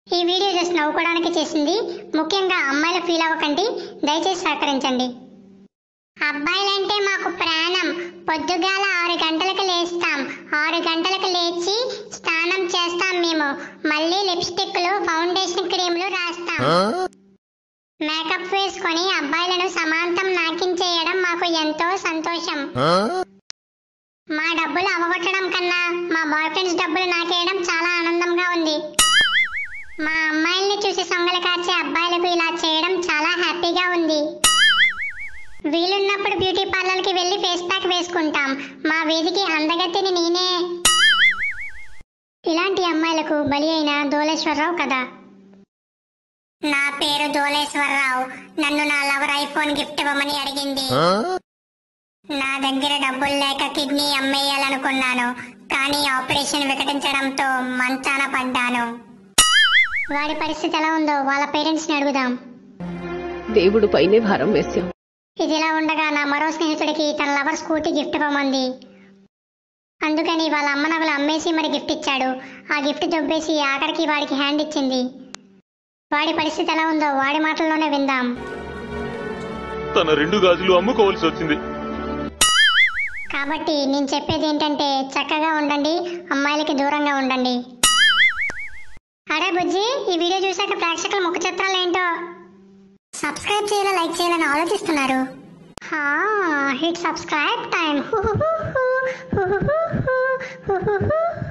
ఈ video just నవ్వుకోవడానికి చేసింది ముఖ్యంగా అమ్మాయిలు ఫీల్ అవ్వకండి దయచేసి సహకరించండి అబ్బాయిలంటే మాకు ప్రాణం పొద్దుగాల ఆరు గంటలకు లేస్తాం ఆరు గంటలకు లేచి స్నానం చేస్తాం మేము మళ్ళీ లిప్స్టిక్లు ఫౌండేషన్ క్రీములు రాస్తాం మేకప్ వేసుకొని అబ్బాయిలను సమాంతం నాకించేయడం మాకు ఎంతో సంతోషం మా డబ్బులు అవగొట్టడం కన్నా మా బాయ్ ఫ్రెండ్స్ డబ్బులు నాకేయడం చాలా ఆనందంగా ఉంది మా అమ్మాయిల్ని చూసి సొంగలు కార్చే అబ్బాయిలకు ఇలా చేయడం చాలా హ్యాపీగా ఉంది వీలున్నప్పుడు బ్యూటీ పార్లర్కి వెళ్ళి ఫేస్ ప్యాక్ వేసుకుంటాం మా వీధికి అందగత్తిని నేనే ఇలాంటి అమ్మాయిలకు బలి అయిన దోలేశ్వరరావు కదా నా పేరు దోలేశ్వరరావు నన్ను నా లవర్ ఐఫోన్ గిఫ్ట్ ఇవ్వమని అడిగింది నా దగ్గర డబ్బులు లేక కిడ్నీ అమ్మేయాలనుకున్నాను కానీ ఆపరేషన్ వికటించడంతో మంచాన పడ్డాను వాడి పరిస్థితి ఎలా ఉందో వాళ్ళ పేరెంట్స్ ని అడుగుదాం దేవుడు పైనే భారం వేశాం ఇదిలా ఉండగా నా మరో స్నేహితుడికి తన లవర్ స్కూటీ గిఫ్ట్ ఇవ్వమంది అందుకని వాళ్ళ అమ్మ నగలు అమ్మేసి మరి గిఫ్ట్ ఇచ్చాడు ఆ గిఫ్ట్ దొబ్బేసి ఆఖరికి వాడికి హ్యాండ్ ఇచ్చింది వాడి పరిస్థితి ఎలా ఉందో వాడి మాటల్లోనే విందాం తన రెండు గాజులు అమ్ముకోవాల్సి వచ్చింది కాబట్టి నేను చెప్పేది ఏంటంటే చక్కగా ఉండండి అమ్మాయిలకి దూరంగా ఉండండి అరే బుజ్జి ఈ వీడియో చూశాక ప్రేక్షకుల ముఖ చిత్రాలు ఏంటో సబ్స్క్రైబ్ చేయాలా లైక్ చేయాలని ఆలోచిస్తున్నారు హిట్ సబ్స్క్రైబ్ టైం